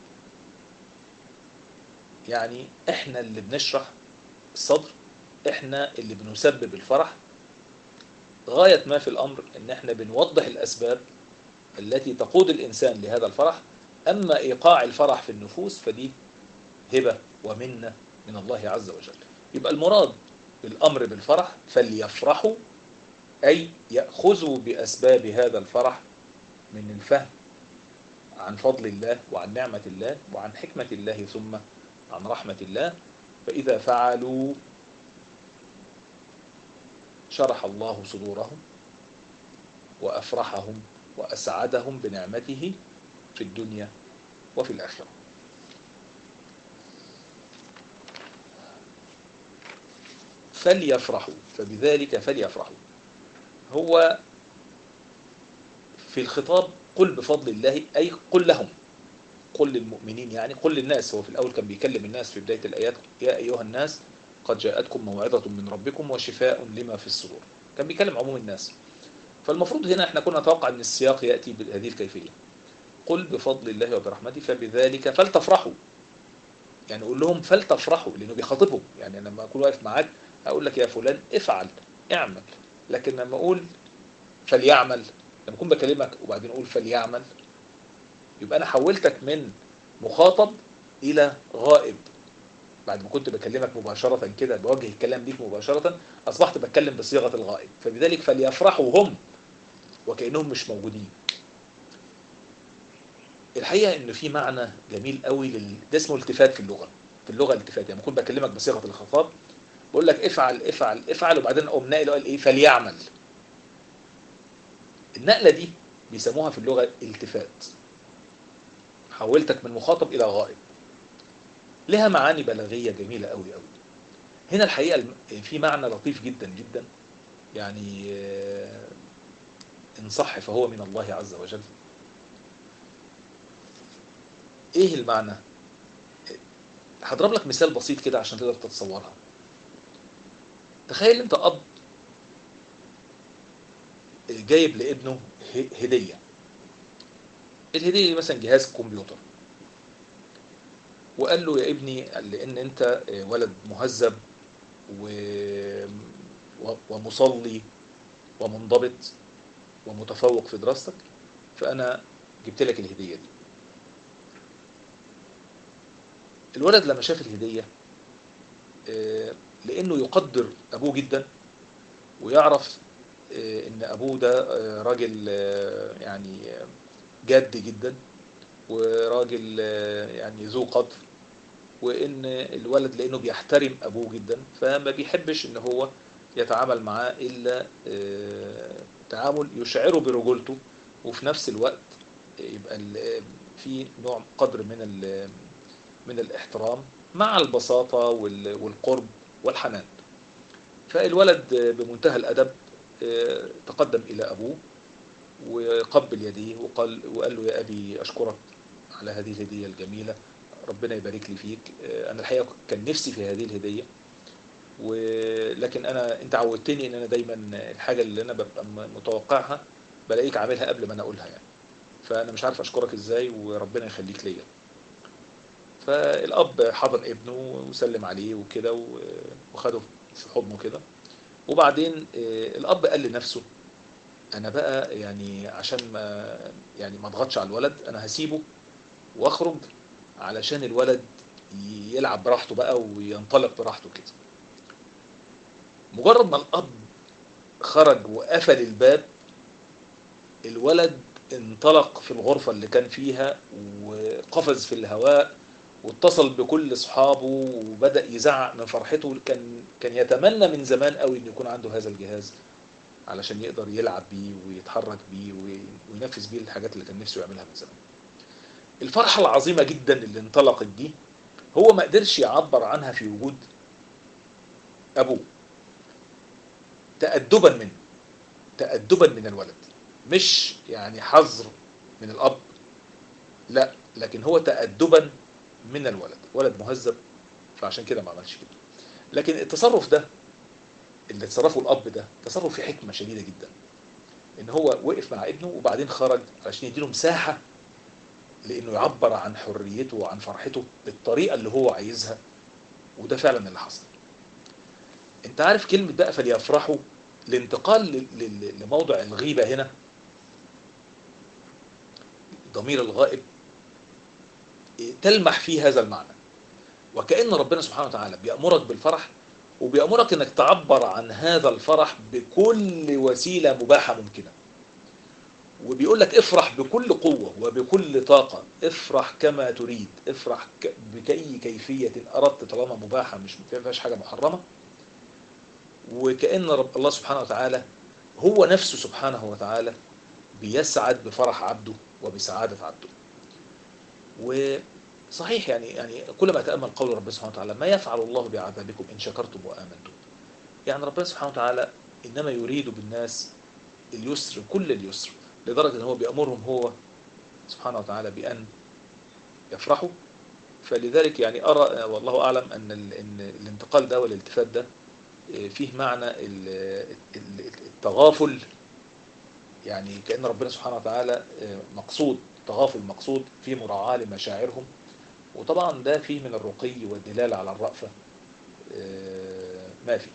A: يعني احنا اللي بنشرح الصدر احنا اللي بنسبب الفرح غاية ما في الأمر ان احنا بنوضح الأسباب التي تقود الإنسان لهذا الفرح أما إيقاع الفرح في النفوس فدي هبة ومنة من الله عز وجل يبقى المراد بالأمر بالفرح فليفرحوا أي يأخذوا بأسباب هذا الفرح من الفهم عن فضل الله وعن نعمة الله وعن حكمة الله ثم عن رحمة الله فإذا فعلوا شرح الله صدورهم وأفرحهم وأسعدهم بنعمته في الدنيا وفي الآخرة فليفرحوا فبذلك فليفرحوا هو في الخطاب قل بفضل الله أي قل لهم قل للمؤمنين يعني قل للناس هو في الأول كان بيكلم الناس في بداية الآيات يا أيها الناس قد جاءتكم موعظة من ربكم وشفاء لما في الصدور كان بيكلم عموم الناس فالمفروض هنا احنا كنا نتوقع ان السياق يأتي بهذه الكيفية قل بفضل الله وبرحمته فبذلك فلتفرحوا يعني قول لهم فلتفرحوا لانه بيخاطبهم يعني أنا لما اكون واقف معاك اقول لك يا فلان افعل اعمل لكن لما اقول فليعمل لما اكون بكلمك وبعدين اقول فليعمل يبقى انا حولتك من مخاطب الى غائب بعد ما كنت بكلمك مباشرة كده بوجه الكلام ليك مباشرة أصبحت بتكلم بصيغة الغائب فبذلك فليفرحوا هم وكأنهم مش موجودين الحقيقة إن في معنى جميل قوي لل... ده اسمه التفات في اللغة في اللغة التفات يعني كنت بكلمك بصيغة الخطاب بقول لك افعل افعل افعل وبعدين أقوم ناقل قال إيه فليعمل النقلة دي بيسموها في اللغة التفات حولتك من مخاطب إلى غائب لها معاني بلاغية جميلة قوي قوي هنا الحقيقة في معنى لطيف جدا جدا يعني إن صح فهو من الله عز وجل إيه المعنى هضرب لك مثال بسيط كده عشان تقدر تتصورها تخيل أنت أب جايب لابنه هدية الهدية دي مثلا جهاز كمبيوتر وقال له يا ابني لان انت ولد مهذب و... ومصلي ومنضبط ومتفوق في دراستك فانا جبت لك الهديه دي الولد لما شاف الهديه لانه يقدر ابوه جدا ويعرف ان ابوه ده راجل يعني جاد جدا وراجل يعني ذو قدر وان الولد لانه بيحترم ابوه جدا فما بيحبش ان هو يتعامل معاه الا تعامل يشعره برجولته وفي نفس الوقت يبقى في نوع قدر من من الاحترام مع البساطة والقرب والحنان فالولد بمنتهى الأدب تقدم إلى أبوه وقبل يديه وقال وقال له يا أبي أشكرك على هذه الهدية الجميلة ربنا يبارك لي فيك أنا الحقيقة كان نفسي في هذه الهدية ولكن أنا أنت عودتني إن أنا دايما الحاجة اللي أنا ببقى متوقعها بلاقيك عاملها قبل ما أنا أقولها يعني فأنا مش عارف أشكرك إزاي وربنا يخليك ليا فالأب حضن ابنه وسلم عليه وكده وخده في حضنه كده وبعدين الأب قال لنفسه انا بقى يعني عشان ما يعني ما اضغطش على الولد انا هسيبه واخرج علشان الولد يلعب براحته بقى وينطلق براحته كده مجرد ما الاب خرج وقفل الباب الولد انطلق في الغرفة اللي كان فيها وقفز في الهواء واتصل بكل اصحابه وبدأ يزعق من فرحته كان كان يتمنى من زمان قوي ان يكون عنده هذا الجهاز علشان يقدر يلعب بيه ويتحرك بيه وينفذ بيه الحاجات اللي كان نفسه يعملها من زمان الفرحة العظيمة جدا اللي انطلقت دي هو ما قدرش يعبر عنها في وجود أبوه تأدبا منه تأدبا من الولد مش يعني حظر من الأب لا لكن هو تأدبا من الولد ولد مهذب فعشان كده ما عملش كده لكن التصرف ده اللي تصرفه الاب ده تصرف فيه حكمه شديده جدا ان هو وقف مع ابنه وبعدين خرج عشان يديله مساحه لانه يعبر عن حريته وعن فرحته بالطريقه اللي هو عايزها وده فعلا اللي حصل انت عارف كلمه بقى فليفرحوا الانتقال لموضع الغيبه هنا الضمير الغائب تلمح فيه هذا المعنى وكأن ربنا سبحانه وتعالى بيأمرك بالفرح وبيأمرك انك تعبر عن هذا الفرح بكل وسيلة مباحة ممكنة وبيقول لك افرح بكل قوة وبكل طاقة افرح كما تريد افرح بأي كيفية أردت طالما مباحة مش فيهاش حاجة محرمة وكأن رب الله سبحانه وتعالى هو نفسه سبحانه وتعالى بيسعد بفرح عبده وبسعادة عبده وصحيح يعني يعني كل ما أتأمل قول ربنا سبحانه وتعالى ما يفعل الله بعذابكم إن شكرتم وآمنتم يعني ربنا سبحانه وتعالى إنما يريد بالناس اليسر كل اليسر لدرجة أن هو بيأمرهم هو سبحانه وتعالى بأن يفرحوا فلذلك يعني أرى والله أعلم أن أن الانتقال ده والالتفات ده فيه معنى التغافل يعني كأن ربنا سبحانه وتعالى مقصود تغافل مقصود في مراعاة لمشاعرهم وطبعا ده فيه من الرقي والدلالة على الرأفة ما فيه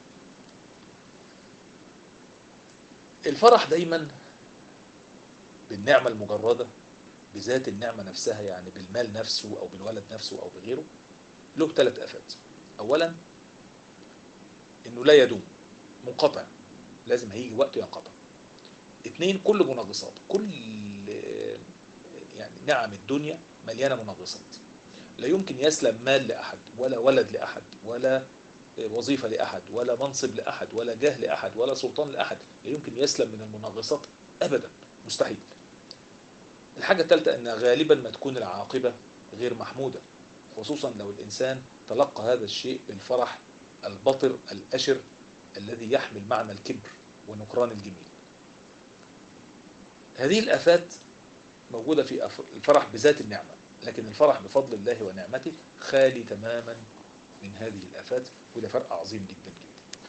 A: الفرح دايما بالنعمة المجردة بذات النعمة نفسها يعني بالمال نفسه أو بالولد نفسه أو بغيره له ثلاث آفات أولا إنه لا يدوم منقطع لازم هيجي وقت ينقطع اثنين كل منغصات كل يعني نعم الدنيا مليانة منغصات لا يمكن يسلم مال لأحد ولا ولد لأحد ولا وظيفة لأحد ولا منصب لأحد ولا جاه لأحد ولا سلطان لأحد لا يمكن يسلم من المنغصات أبدا مستحيل الحاجة الثالثة أن غالبا ما تكون العاقبة غير محمودة خصوصا لو الإنسان تلقى هذا الشيء بالفرح البطر الأشر الذي يحمل معنى الكبر ونكران الجميل هذه الآفات موجودة في الفرح بذات النعمة لكن الفرح بفضل الله ونعمته خالي تماما من هذه الآفات وده فرق عظيم جدا جدا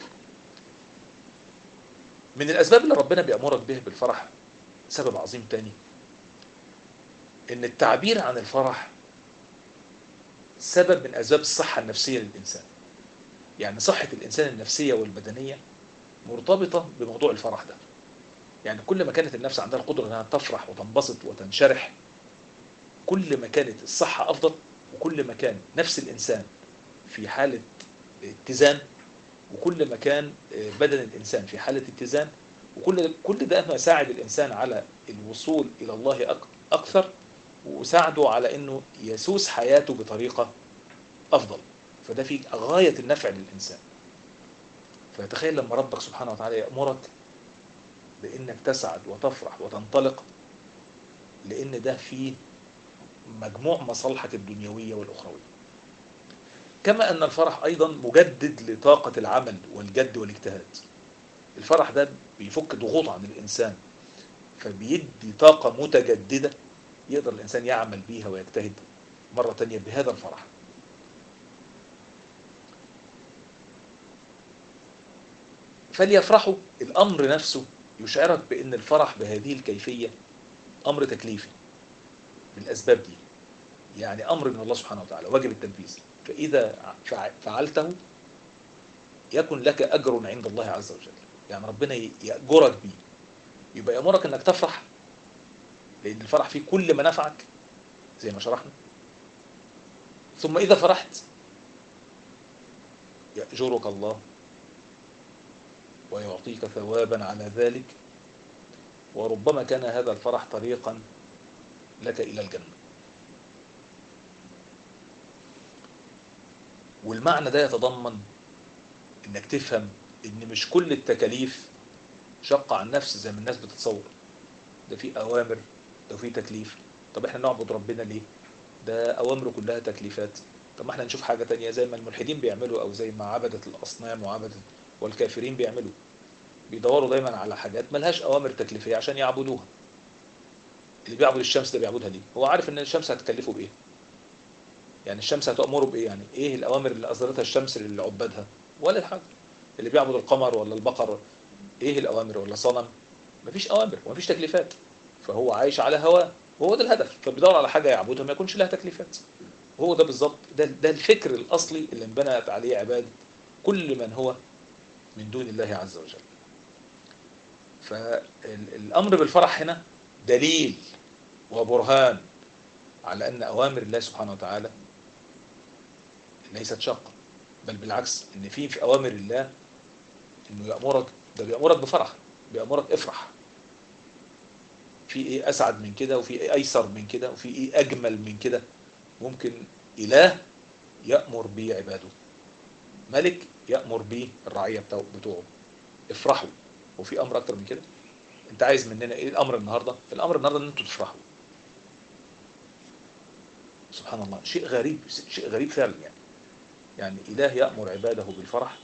A: من الأسباب اللي ربنا بيأمرك به بالفرح سبب عظيم تاني ان التعبير عن الفرح سبب من اسباب الصحة النفسية للإنسان يعني صحة الإنسان النفسية والبدنية مرتبطة بموضوع الفرح ده يعني كل ما كانت النفس عندها القدرة انها تفرح وتنبسط وتنشرح كل ما كانت الصحة أفضل وكل ما كان نفس الإنسان في حالة اتزان وكل ما كان بدن الإنسان في حالة اتزان وكل كل ده ما ساعد الإنسان على الوصول إلى الله أكثر وساعده على أنه يسوس حياته بطريقة أفضل فده في غاية النفع للإنسان فتخيل لما ربك سبحانه وتعالى يأمرك بأنك تسعد وتفرح وتنطلق لأن ده فيه مجموع مصالحك الدنيوية والأخروية كما أن الفرح أيضا مجدد لطاقة العمل والجد والاجتهاد الفرح ده بيفك ضغوط عن الإنسان فبيدي طاقة متجددة يقدر الإنسان يعمل بيها ويجتهد مرة تانية بهذا الفرح فليفرحوا الأمر نفسه يشعرك بأن الفرح بهذه الكيفية أمر تكليفي بالأسباب دي يعني أمر من الله سبحانه وتعالى واجب التنفيذ فإذا فعلته يكن لك أجر عند الله عز وجل يعني ربنا يأجرك بيه يبقى يأمرك أنك تفرح لأن الفرح فيه كل ما نفعك زي ما شرحنا ثم إذا فرحت يأجرك الله ويعطيك ثوابا على ذلك وربما كان هذا الفرح طريقا لك إلى الجنة والمعنى ده يتضمن انك تفهم ان مش كل التكاليف شقة عن نفس زي ما الناس بتتصور ده في اوامر ده في تكليف طب احنا نعبد ربنا ليه ده اوامره كلها تكليفات طب ما احنا نشوف حاجة تانية زي ما الملحدين بيعملوا او زي ما عبدة الاصنام وعبدة والكافرين بيعملوا بيدوروا دايما على حاجات ملهاش اوامر تكليفية عشان يعبدوها اللي بيعبد الشمس ده بيعبدها ليه هو عارف ان الشمس هتكلفه بايه يعني الشمس هتأمره بإيه يعني إيه الأوامر اللي أصدرتها الشمس لعبادها ولا الحاجة اللي بيعبد القمر ولا البقر إيه الأوامر ولا صنم مفيش أوامر ومفيش تكليفات فهو عايش على هواه وهو ده الهدف فبيدور على حاجة يعبدها ما يكونش لها تكليفات هو ده بالظبط ده, ده الفكر الأصلي اللي انبنت عليه عبادة كل من هو من دون الله عز وجل فالأمر بالفرح هنا دليل وبرهان على أن أوامر الله سبحانه وتعالى ليست شاقة بل بالعكس ان في في اوامر الله انه يامرك ده بيامرك بفرح بيامرك افرح في ايه اسعد من كده وفي ايه ايسر من كده وفي ايه اجمل من كده ممكن اله يامر به عباده ملك يامر به الرعيه بتاعه بتوعه افرحوا وفي امر اكتر من كده انت عايز مننا ايه الامر النهارده الامر النهارده ان انتوا تفرحوا سبحان الله شيء غريب شيء غريب فعلا يعني يعني إله يأمر عباده بالفرح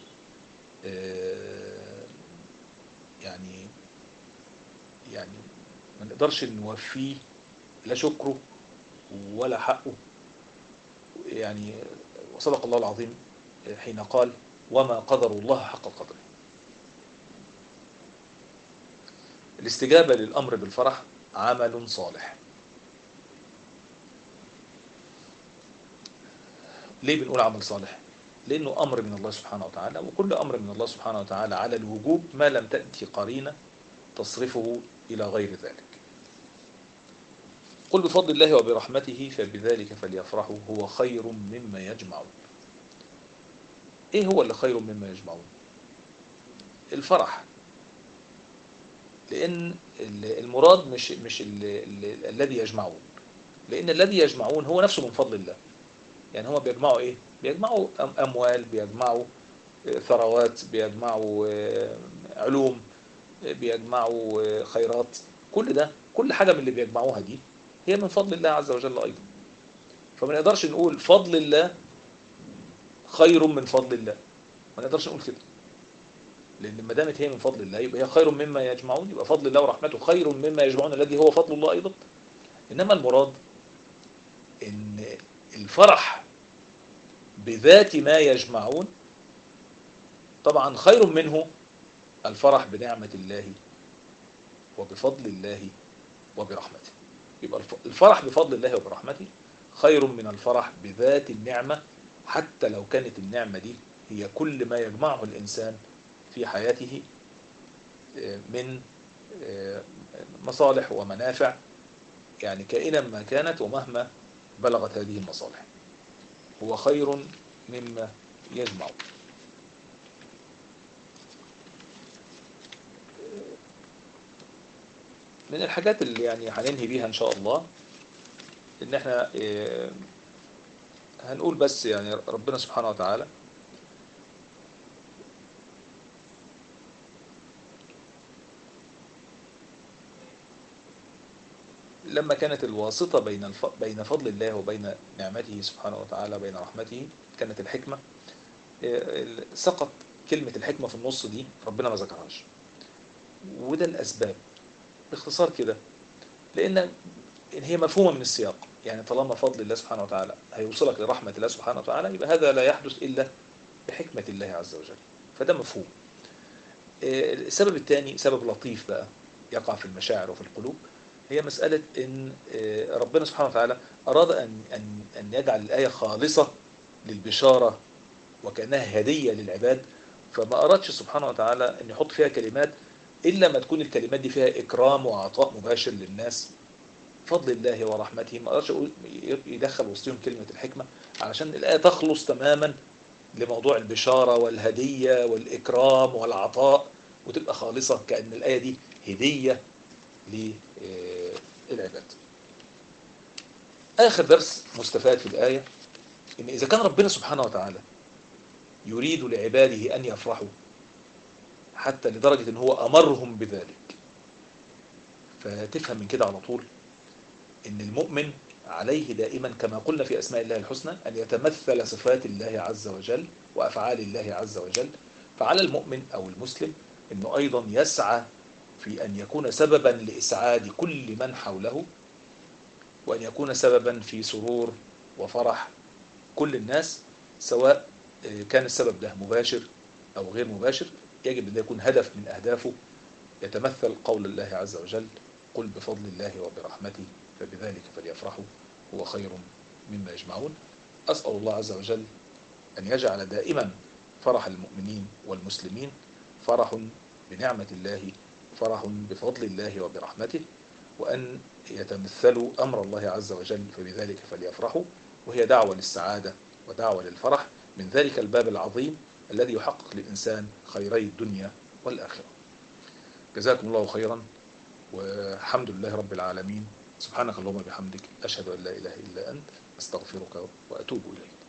A: يعني يعني ما نقدرش نوفيه لا شكره ولا حقه يعني وصدق الله العظيم حين قال وما قدر الله حق قدره الاستجابة للأمر بالفرح عمل صالح ليه بنقول عمل صالح لأنه أمر من الله سبحانه وتعالى وكل أمر من الله سبحانه وتعالى على الوجوب ما لم تأتي قرينة تصرفه إلى غير ذلك قل بفضل الله وبرحمته فبذلك فليفرحوا هو خير مما يجمعون ايه هو اللي خير مما يجمعون الفرح لان المراد مش مش ال ال الذي يجمعون لان الذي يجمعون هو نفسه من فضل الله يعني هما بيجمعوا ايه بيجمعوا اموال بيجمعوا ثروات بيجمعوا علوم بيجمعوا خيرات كل ده كل حاجة من اللي بيجمعوها دي هي من فضل الله عز وجل أيضا فما نقدرش نقول فضل الله خير من فضل الله ما نقدرش نقول كده لأن ما دامت هي من فضل الله يبقى هي خير مما يجمعون يبقى فضل الله ورحمته خير مما يجمعون الذي هو فضل الله أيضا إنما المراد إن الفرح بذات ما يجمعون طبعا خير منه الفرح بنعمة الله وبفضل الله وبرحمته يبقى الفرح بفضل الله وبرحمته خير من الفرح بذات النعمة حتى لو كانت النعمة دي هي كل ما يجمعه الإنسان في حياته من مصالح ومنافع يعني كائنا ما كانت ومهما بلغت هذه المصالح هو خير مما يجمع من الحاجات اللي يعني هننهي بيها ان شاء الله ان احنا هنقول بس يعني ربنا سبحانه وتعالى لما كانت الواسطة بين الف... بين فضل الله وبين نعمته سبحانه وتعالى بين رحمته كانت الحكمة سقط كلمة الحكمة في النص دي ربنا ما ذكرهاش وده الأسباب باختصار كده لأن هي مفهومة من السياق يعني طالما فضل الله سبحانه وتعالى هيوصلك لرحمة الله سبحانه وتعالى يبقى هذا لا يحدث إلا بحكمة الله عز وجل فده مفهوم السبب الثاني سبب لطيف بقى يقع في المشاعر وفي القلوب هي مسألة أن ربنا سبحانه وتعالى أراد أن, أن, أن يجعل الآية خالصة للبشارة وكأنها هدية للعباد فما أرادش سبحانه وتعالى أن يحط فيها كلمات إلا ما تكون الكلمات دي فيها إكرام وعطاء مباشر للناس فضل الله ورحمته ما أرادش يدخل وسطهم كلمة الحكمة علشان الآية تخلص تماما لموضوع البشارة والهدية والإكرام والعطاء وتبقى خالصة كأن الآية دي هدية للعباد آخر درس مستفاد في الآية إن إذا كان ربنا سبحانه وتعالى يريد لعباده أن يفرحوا حتى لدرجة إن هو أمرهم بذلك فتفهم من كده على طول إن المؤمن عليه دائما كما قلنا في أسماء الله الحسنى أن يتمثل صفات الله عز وجل وأفعال الله عز وجل فعلى المؤمن أو المسلم أنه أيضا يسعى في أن يكون سببا لإسعاد كل من حوله وأن يكون سببا في سرور وفرح كل الناس سواء كان السبب ده مباشر أو غير مباشر يجب أن يكون هدف من أهدافه يتمثل قول الله عز وجل قل بفضل الله وبرحمته فبذلك فليفرحوا هو خير مما يجمعون أسأل الله عز وجل أن يجعل دائما فرح المؤمنين والمسلمين فرح بنعمة الله فرح بفضل الله وبرحمته وأن يتمثلوا أمر الله عز وجل فبذلك فليفرحوا وهي دعوة للسعادة ودعوة للفرح من ذلك الباب العظيم الذي يحقق للإنسان خيري الدنيا والآخرة جزاكم الله خيرا والحمد لله رب العالمين سبحانك اللهم وبحمدك أشهد أن لا إله إلا أنت أستغفرك وأتوب إليك